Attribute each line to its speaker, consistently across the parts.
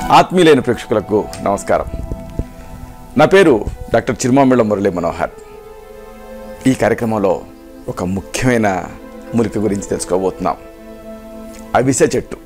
Speaker 1: ఆత్మీయులైన ప్రేక్షకులకు నమస్కారం నా పేరు డాక్టర్ చిరుమామిళ్ళ మురళీ మనోహర్ ఈ కార్యక్రమంలో ఒక ముఖ్యమైన మూలిక గురించి తెలుసుకోబోతున్నాం అవిసె చెట్టు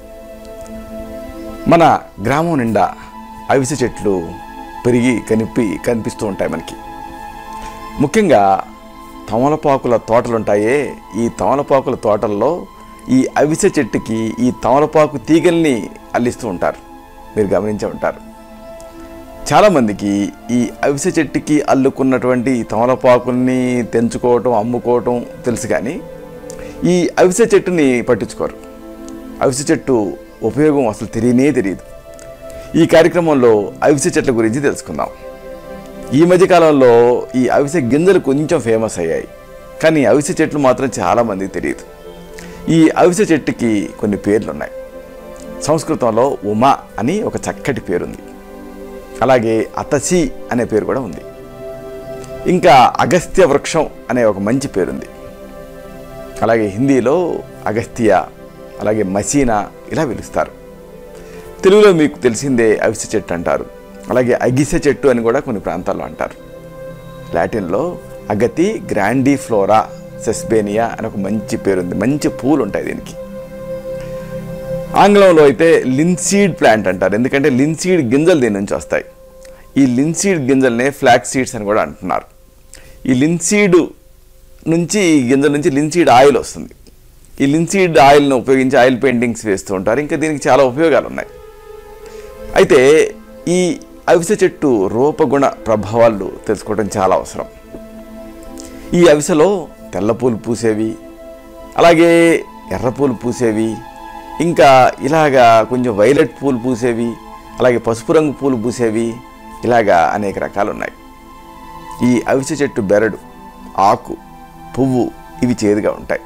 Speaker 1: మన గ్రామం నిండా అవిసె చెట్లు పెరిగి కనిపి కనిపిస్తూ ఉంటాయి మనకి ముఖ్యంగా తమలపాకుల తోటలుంటాయే ఈ తమలపాకుల తోటల్లో ఈ అవిసె చెట్టుకి ఈ తమలపాకు తీగల్ని అల్లిస్తూ ఉంటారు మీరు గమనించే ఉంటారు చాలామందికి ఈ అవిసె చెట్టుకి అల్లుకున్నటువంటి ఈ తమలపాకుల్ని తెంచుకోవటం అమ్ముకోవటం తెలుసు కానీ ఈ అవిసె చెట్టుని పట్టించుకోరు అవిసె చెట్టు ఉపయోగం అసలు తెలియనే తెలియదు ఈ కార్యక్రమంలో అవిసె చెట్ల గురించి తెలుసుకుందాం ఈ మధ్యకాలంలో ఈ అవిసె గింజలు కొంచెం ఫేమస్ అయ్యాయి కానీ అవిసె చెట్లు మాత్రం చాలామందికి తెలియదు ఈ అవిసె చెట్టుకి కొన్ని పేర్లు ఉన్నాయి సంస్కృతంలో ఉమా అని ఒక చక్కటి పేరుంది అలాగే అతసి అనే పేరు కూడా ఉంది ఇంకా అగస్త్య వృక్షం అనే ఒక మంచి పేరుంది అలాగే హిందీలో అగస్త్య అలాగే మసీనా ఇలా పిలుస్తారు తెలుగులో మీకు తెలిసిందే అవిసె చెట్టు అంటారు అలాగే అగిసె చెట్టు అని కూడా కొన్ని ప్రాంతాల్లో అంటారు లాటిన్లో అగతి గ్రాండీ ఫ్లోరా సెస్బేనియా అని ఒక మంచి పేరుంది మంచి పూలు ఉంటాయి దీనికి ఆంగ్లంలో అయితే లిన్సీడ్ ప్లాంట్ అంటారు ఎందుకంటే లిన్సీడ్ గింజలు దీని నుంచి వస్తాయి ఈ లిన్సీడ్ గింజల్నే ఫ్లాక్ సీడ్స్ అని కూడా అంటున్నారు ఈ లిన్సీడ్ నుంచి ఈ గింజల నుంచి లిన్సీడ్ ఆయిల్ వస్తుంది ఈ లిన్సీడ్ ఆయిల్ను ఉపయోగించి ఆయిల్ పెయింటింగ్స్ వేస్తూ ఉంటారు ఇంకా దీనికి చాలా ఉపయోగాలు ఉన్నాయి అయితే ఈ అవిసె చెట్టు రూపగుణ ప్రభావాలు తెలుసుకోవడం చాలా అవసరం ఈ అవిసెలో తెల్ల పూలు పూసేవి అలాగే ఎర్ర పూలు పూసేవి ఇంకా ఇలాగా కొంచెం వైలెట్ పూలు పూసేవి అలాగే పసుపు రంగు పూలు పూసేవి ఇలాగా అనేక రకాలు ఉన్నాయి ఈ అవిసె చెట్టు బెరడు ఆకు పువ్వు ఇవి చేదుగా ఉంటాయి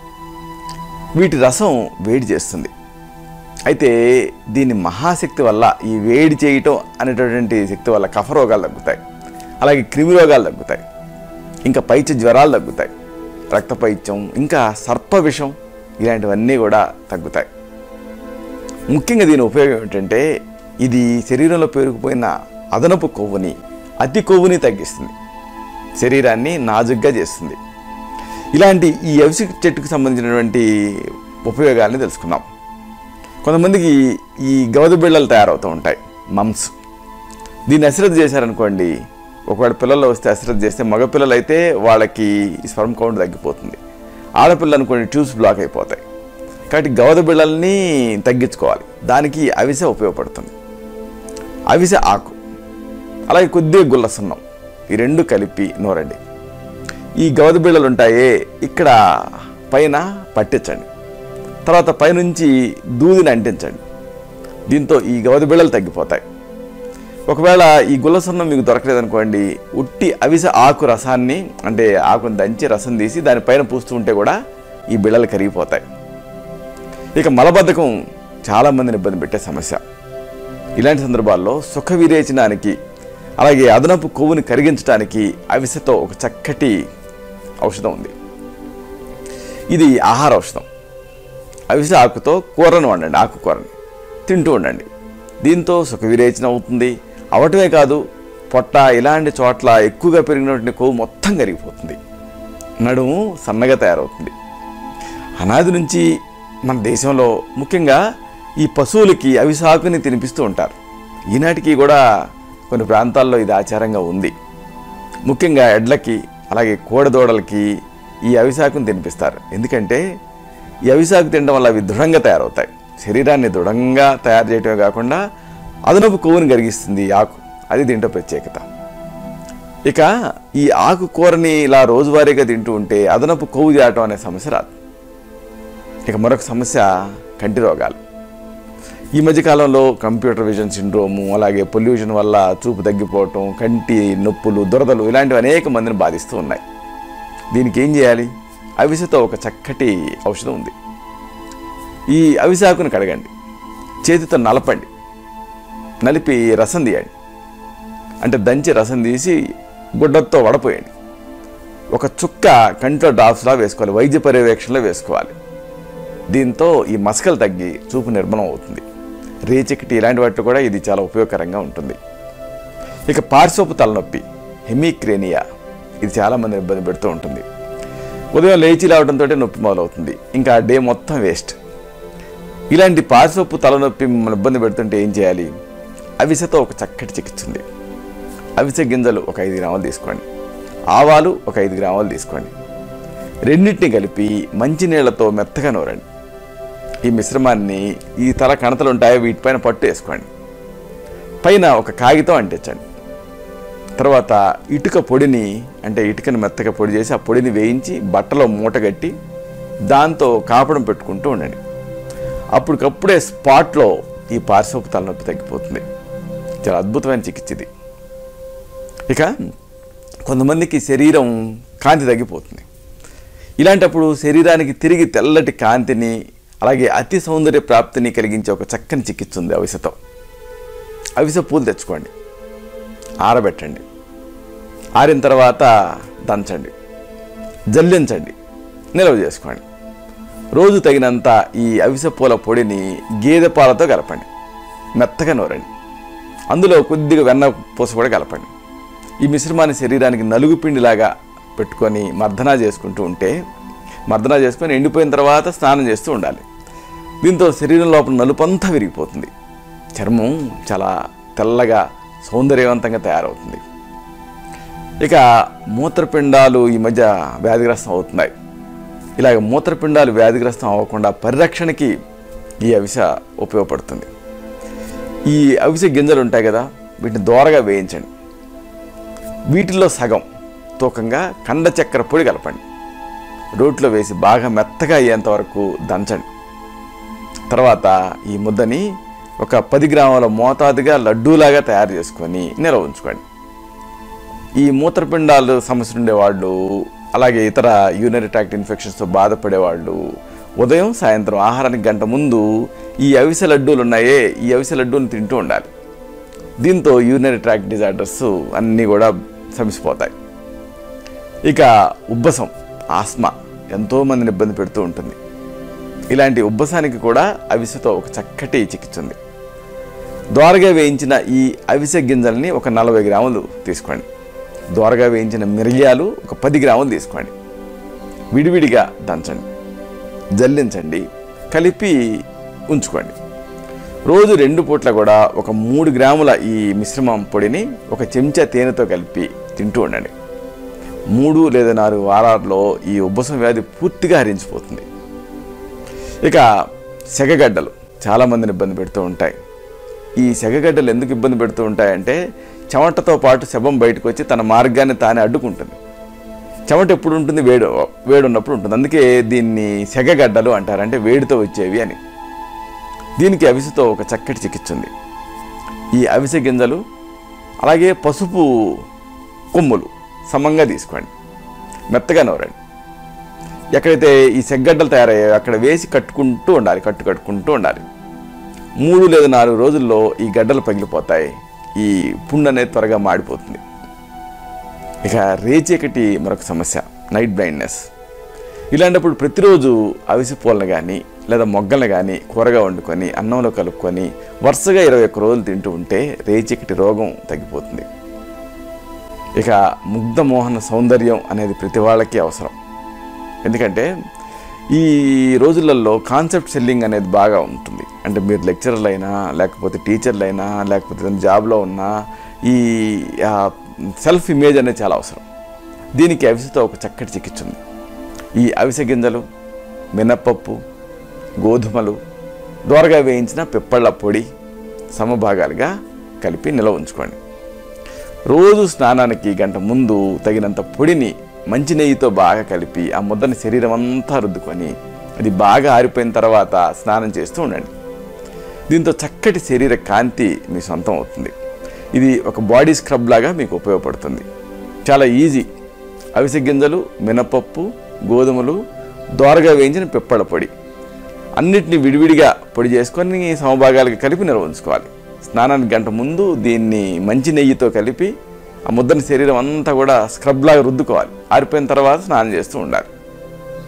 Speaker 1: వీటి రసం వేడి చేస్తుంది అయితే దీని మహాశక్తి వల్ల ఈ వేడి చేయటం అనేటటువంటి శక్తి వల్ల కఫ రోగాలు తగ్గుతాయి అలాగే క్రిమి రోగాలు తగ్గుతాయి ఇంకా పైత్య జ్వరాలు తగ్గుతాయి రక్తపైత్యం ఇంకా సర్ప విషం ఇలాంటివన్నీ కూడా తగ్గుతాయి ముఖ్యంగా దీని ఉపయోగం ఏంటంటే ఇది శరీరంలో పేరుకుపోయిన అదనపు కొవ్వుని అతి కొవ్వుని తగ్గిస్తుంది శరీరాన్ని నాజుగ్గా చేస్తుంది ఇలాంటి ఈ అవిసి చెట్టుకు సంబంధించినటువంటి ఉపయోగాల్ని తెలుసుకుందాం కొంతమందికి ఈ గవద బిళ్ళలు తయారవుతూ ఉంటాయి మమ్స్ దీన్ని అశ్రద్ధ చేశారనుకోండి ఒకవేళ పిల్లలు వస్తే అశ్రద్ధ చేస్తే మగపిల్లలు అయితే వాళ్ళకి స్పర్మ్ కౌంట్ తగ్గిపోతుంది ఆడపిల్లలు అనుకోండి ట్యూబ్స్ బ్లాక్ అయిపోతాయి కాబట్టి గవద బిళ్ళల్ని తగ్గించుకోవాలి దానికి అవిసె ఉపయోగపడుతుంది అవిసె ఆకు అలాగే కొద్దిగా గుల్ల సున్నం ఈ రెండు కలిపి నూరండి ఈ గవద బిళ్ళలు ఉంటాయే ఇక్కడ పైన పట్టించండి తర్వాత పైనుంచి దూదిని అంటించండి దీంతో ఈ గవద బిళ్ళలు తగ్గిపోతాయి ఒకవేళ ఈ గుల్లసున్నం మీకు దొరకలేదనుకోండి ఉట్టి అవిసె ఆకు రసాన్ని అంటే ఆకును దంచి రసం తీసి దానిపైన పూస్తూ ఉంటే కూడా ఈ బిళ్ళలు కరిగిపోతాయి ఇక మలబద్ధకం చాలామందిని ఇబ్బంది పెట్టే సమస్య ఇలాంటి సందర్భాల్లో సుఖ విరేచనానికి అలాగే అదనపు కొవ్వుని కరిగించడానికి అవిసెతో ఒక చక్కటి ఔషధం ఉంది ఇది ఆహార ఔషధం అవిసె ఆకుతో కూరను వండండి ఆకుకూరని తింటూ ఉండండి దీంతో సుఖ విరేచన అవుతుంది అవటమే కాదు పొట్ట ఇలాంటి చోట్ల ఎక్కువగా పెరిగినటువంటి కొవ్వు మొత్తం కరిగిపోతుంది నడుము సన్నగా తయారవుతుంది అనాది నుంచి మన దేశంలో ముఖ్యంగా ఈ పశువులకి అవిసాకుని తినిపిస్తూ ఉంటారు ఈనాటికి కూడా కొన్ని ప్రాంతాల్లో ఇది ఆచారంగా ఉంది ముఖ్యంగా ఎడ్లకి అలాగే కోడదోడలకి ఈ అవిసాకుని తినిపిస్తారు ఎందుకంటే ఈ అవిసాకు తినడం వల్ల అవి దృఢంగా తయారవుతాయి శరీరాన్ని దృఢంగా తయారు చేయటమే కాకుండా అదనపు కొవ్వుని కరిగిస్తుంది ఈ ఆకు అది దీంట్లో ప్రత్యేకత ఇక ఈ ఆకుకూరని ఇలా రోజువారీగా తింటూ ఉంటే అదనపు కొవ్వు చేరటం అనే సమస్య రాదు ఇక మరొక సమస్య కంటి రోగాలు ఈ మధ్యకాలంలో కంప్యూటర్ విజన్ సిండ్రోము అలాగే పొల్యూషన్ వల్ల చూపు తగ్గిపోవటం కంటి నొప్పులు దురదలు ఇలాంటివి అనేక మందిని బాధిస్తూ ఉన్నాయి దీనికి ఏం చేయాలి అవిసెతో ఒక చక్కటి ఔషధం ఉంది ఈ అవిసాకుని కడగండి చేతితో నలపండి నలిపి రసం తీయండి అంటే దంచి రసం తీసి గుడ్డతో వడపోయండి ఒక చుక్క కంట్లో డ్రాప్స్లా వేసుకోవాలి వైద్య పర్యవేక్షణలో వేసుకోవాలి దీంతో ఈ మసకలు తగ్గి చూపు నిర్మలం అవుతుంది రేచకిటి ఇలాంటి వాటిలో కూడా ఇది చాలా ఉపయోగకరంగా ఉంటుంది ఇక పార్శ్వపు తలనొప్పి హెమిక్రేనియా ఇది చాలామంది ఇబ్బంది పెడుతూ ఉంటుంది ఉదయం లేచి రావడంతో నొప్పి మొదలవుతుంది ఇంకా డే మొత్తం వేస్ట్ ఇలాంటి పార్శ్వపు తలనొప్పి మిమ్మల్ని ఇబ్బంది పెడుతుంటే ఏం చేయాలి అవిసెతో ఒక చక్కటి చికిత్స ఉంది అవిసె గింజలు ఒక ఐదు గ్రాములు తీసుకోండి ఆవాలు ఒక ఐదు గ్రాములు తీసుకోండి రెండింటిని కలిపి మంచినీళ్లతో మెత్తగా నూరండి ఈ మిశ్రమాన్ని ఈ తల కణతలు ఉంటాయో వీటిపైన పట్టు వేసుకోండి పైన ఒక కాగితం అంటించండి తర్వాత ఇటుక పొడిని అంటే ఇటుకని మెత్తగా పొడి చేసి ఆ పొడిని వేయించి బట్టలో మూటగట్టి దాంతో కాపడం పెట్టుకుంటూ ఉండండి అప్పటికప్పుడే స్పాట్లో ఈ పార్శ్వపు తలనొప్పి తగ్గిపోతుంది చాలా అద్భుతమైన చికిత్స ఇది ఇక కొంతమందికి శరీరం కాంతి తగ్గిపోతుంది ఇలాంటప్పుడు శరీరానికి తిరిగి తెల్లటి కాంతిని అలాగే అతి సౌందర్య ప్రాప్తిని కలిగించే ఒక చక్కని చికిత్స ఉంది అవిసెతో అవిసె పూలు తెచ్చుకోండి ఆరబెట్టండి ఆరిన తర్వాత దంచండి జల్లించండి నిల్వ చేసుకోండి రోజు తగినంత ఈ అవిసె పూల పొడిని గేదె పాలతో కలపండి మెత్తగా నూరండి అందులో కొద్దిగా వెన్న పూస కూడా కలపండి ఈ మిశ్రమాన్ని శరీరానికి నలుగు పిండిలాగా పెట్టుకొని మర్దనా చేసుకుంటూ ఉంటే మర్దనా చేసుకొని ఎండిపోయిన తర్వాత స్నానం చేస్తూ ఉండాలి దీంతో శరీరం లోపల నలుపంతా విరిగిపోతుంది చర్మం చాలా తెల్లగా సౌందర్యవంతంగా తయారవుతుంది ఇక మూత్రపిండాలు ఈ మధ్య వ్యాధిగ్రస్తం అవుతున్నాయి ఇలాగ మూత్రపిండాలు వ్యాధిగ్రస్తం అవ్వకుండా పరిరక్షణకి ఈ అవిస ఉపయోగపడుతుంది ఈ అవిసె గింజలు ఉంటాయి కదా వీటిని దోరగా వేయించండి వీటిల్లో సగం తూకంగా కండ చక్కెర పొడి కలపండి రోట్లో వేసి బాగా మెత్తగా అయ్యేంత వరకు దంచండి తర్వాత ఈ ముద్దని ఒక పది గ్రాముల మోతాదుగా లడ్డూలాగా తయారు చేసుకొని నిల్వ ఉంచుకోండి ఈ మూత్రపిండాలు సమస్య ఉండేవాళ్ళు అలాగే ఇతర యూరినరీ ట్రాక్ట్ ఇన్ఫెక్షన్స్తో బాధపడేవాళ్ళు ఉదయం సాయంత్రం ఆహారానికి గంట ముందు ఈ అవిసె లడ్డూలు ఉన్నాయే ఈ అవిసె లడ్డూని తింటూ ఉండాలి దీంతో యూరినరీ ట్రాక్ట్ డిజార్డర్స్ అన్నీ కూడా సమసిపోతాయి ఇక ఉబ్బసం ఆస్మా ఎంతోమందిని ఇబ్బంది పెడుతూ ఉంటుంది ఇలాంటి ఉబ్బసానికి కూడా అవిసెతో ఒక చక్కటి చికిత్స ఉంది దోరగా వేయించిన ఈ అవిసె గింజల్ని ఒక నలభై గ్రాములు తీసుకోండి దోరగా వేయించిన మిరియాలు ఒక పది గ్రాములు తీసుకోండి విడివిడిగా దంచండి జల్లించండి కలిపి ఉంచుకోండి రోజు రెండు పూట్ల కూడా ఒక మూడు గ్రాముల ఈ మిశ్రమం పొడిని ఒక చెంచా తేనెతో కలిపి తింటూ ఉండండి మూడు లేదా నాలుగు వారాల్లో ఈ ఉబ్బసం వ్యాధి పూర్తిగా హరించిపోతుంది ఇక సెగగడ్డలు చాలామందిని ఇబ్బంది పెడుతూ ఉంటాయి ఈ సెగగడ్డలు ఎందుకు ఇబ్బంది పెడుతూ ఉంటాయంటే చెమటతో పాటు శవం బయటకు వచ్చి తన మార్గాన్ని తానే అడ్డుకుంటుంది చెమట ఎప్పుడు ఉంటుంది వేడి వేడి ఉన్నప్పుడు ఉంటుంది అందుకే దీన్ని సెగగడ్డలు అంటారు అంటే వేడితో వచ్చేవి అని దీనికి అవిసెతో ఒక చక్కటి చికిత్స ఉంది ఈ అవిసె గింజలు అలాగే పసుపు కొమ్ములు సమంగా తీసుకోండి మెత్తగా నవరండి ఎక్కడైతే ఈ సెగ్గడ్డలు తయారయ్యాయో అక్కడ వేసి కట్టుకుంటూ ఉండాలి కట్టు కట్టుకుంటూ ఉండాలి మూడు లేదా నాలుగు రోజుల్లో ఈ గడ్డలు పగిలిపోతాయి ఈ పుండు అనేది త్వరగా మాడిపోతుంది ఇక రేచీకటి మరొక సమస్య నైట్ బ్లైండ్నెస్ ఇలాంటప్పుడు ప్రతిరోజు అవిసి పూలను కానీ లేదా మొగ్గలను కానీ కూరగా వండుకొని అన్నంలో కలుపుకొని వరుసగా ఇరవై ఒక్క రోజులు తింటూ ఉంటే రేచీకటి రోగం తగ్గిపోతుంది ఇక ముగ్ధమోహన సౌందర్యం అనేది ప్రతి వాళ్ళకి అవసరం ఎందుకంటే ఈ రోజులలో కాన్సెప్ట్ సెల్లింగ్ అనేది బాగా ఉంటుంది అంటే మీరు లెక్చరర్లు అయినా లేకపోతే టీచర్లు అయినా లేకపోతే ఏదైనా జాబ్లో ఉన్నా ఈ ఆ, సెల్ఫ్ ఇమేజ్ అనేది చాలా అవసరం దీనికి అవిసెతో ఒక చక్కటి చికిత్స ఉంది ఈ అవిసె గింజలు మినప్పప్పు గోధుమలు దోరగా వేయించిన పిప్పళ్ళ పొడి సమభాగాలుగా కలిపి నిల్వ ఉంచుకోండి రోజు స్నానానికి గంట ముందు తగినంత పొడిని మంచి నెయ్యితో బాగా కలిపి ఆ ముద్దని శరీరం అంతా రుద్దుకొని అది బాగా ఆరిపోయిన తర్వాత స్నానం చేస్తూ ఉండండి దీంతో చక్కటి శరీర కాంతి మీ సొంతం అవుతుంది ఇది ఒక బాడీ స్క్రబ్ లాగా మీకు ఉపయోగపడుతుంది చాలా ఈజీ అవిసె గింజలు మినపప్పు గోధుమలు దోరగా వేయించిన పిప్పళ్ళ పొడి అన్నిటిని విడివిడిగా పొడి చేసుకొని సమభాగాలకు కలిపి నిల్వ ఉంచుకోవాలి స్నానానికి గంట ముందు దీన్ని మంచి నెయ్యితో కలిపి ఆ ముద్దని శరీరం అంతా కూడా స్క్రబ్ లాగా రుద్దుకోవాలి ఆరిపోయిన తర్వాత స్నానం చేస్తూ ఉండాలి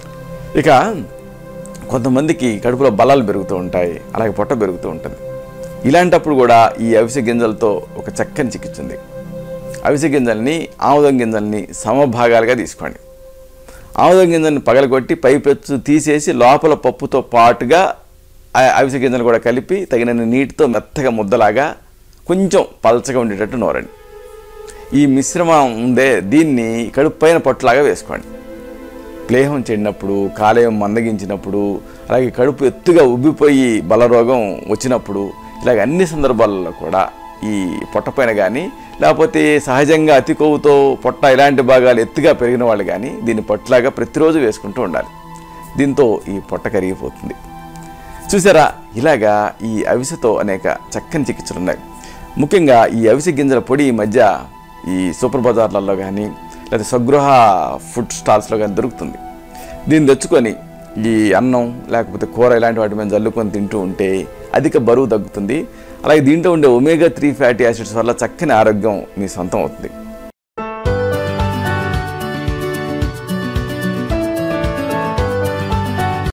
Speaker 1: ఇక కొంతమందికి కడుపులో బలాలు పెరుగుతూ ఉంటాయి అలాగే పొట్ట పెరుగుతూ ఉంటుంది ఇలాంటప్పుడు కూడా ఈ అవిసె గింజలతో ఒక చక్కని చికిత్స ఉంది అవిసె గింజల్ని ఆముదం గింజల్ని సమభాగాలుగా తీసుకోండి ఆముదం గింజల్ని పగలగొట్టి పైపెచ్చు తీసేసి లోపల పప్పుతో పాటుగా ఆ అవిసె గింజలు కూడా కలిపి తగినన్ని నీటితో మెత్తగా ముద్దలాగా కొంచెం పలచగా ఉండేటట్టు నూరండి ఈ మిశ్రమం ఉందే దీన్ని కడుపు పైన పొట్టులాగా వేసుకోండి ప్లేహం చెడినప్పుడు కాలేయం మందగించినప్పుడు అలాగే కడుపు ఎత్తుగా ఉబ్బిపోయి బలరోగం వచ్చినప్పుడు ఇలాగ అన్ని సందర్భాలలో కూడా ఈ పొట్ట పైన కానీ లేకపోతే సహజంగా అతి కొవ్వుతో పొట్ట ఇలాంటి భాగాలు ఎత్తుగా పెరిగిన వాళ్ళు కానీ దీన్ని పొట్టలాగా ప్రతిరోజు వేసుకుంటూ ఉండాలి దీంతో ఈ పొట్ట కరిగిపోతుంది చూసారా ఇలాగా ఈ అవిసెతో అనేక చక్కని చికిత్సలు ఉన్నాయి ముఖ్యంగా ఈ అవిసె గింజల పొడి ఈ మధ్య ఈ సూపర్ బజార్లలో కానీ లేదా స్వగృహ ఫుడ్ స్టాల్స్లో కానీ దొరుకుతుంది దీన్ని తెచ్చుకొని ఈ అన్నం లేకపోతే కూర ఇలాంటి వాటి మీద జల్లుకొని తింటూ ఉంటే అధిక బరువు తగ్గుతుంది అలాగే దీంట్లో ఉండే ఒమేగా త్రీ ఫ్యాటీ యాసిడ్స్ వల్ల చక్కని ఆరోగ్యం మీ సొంతం అవుతుంది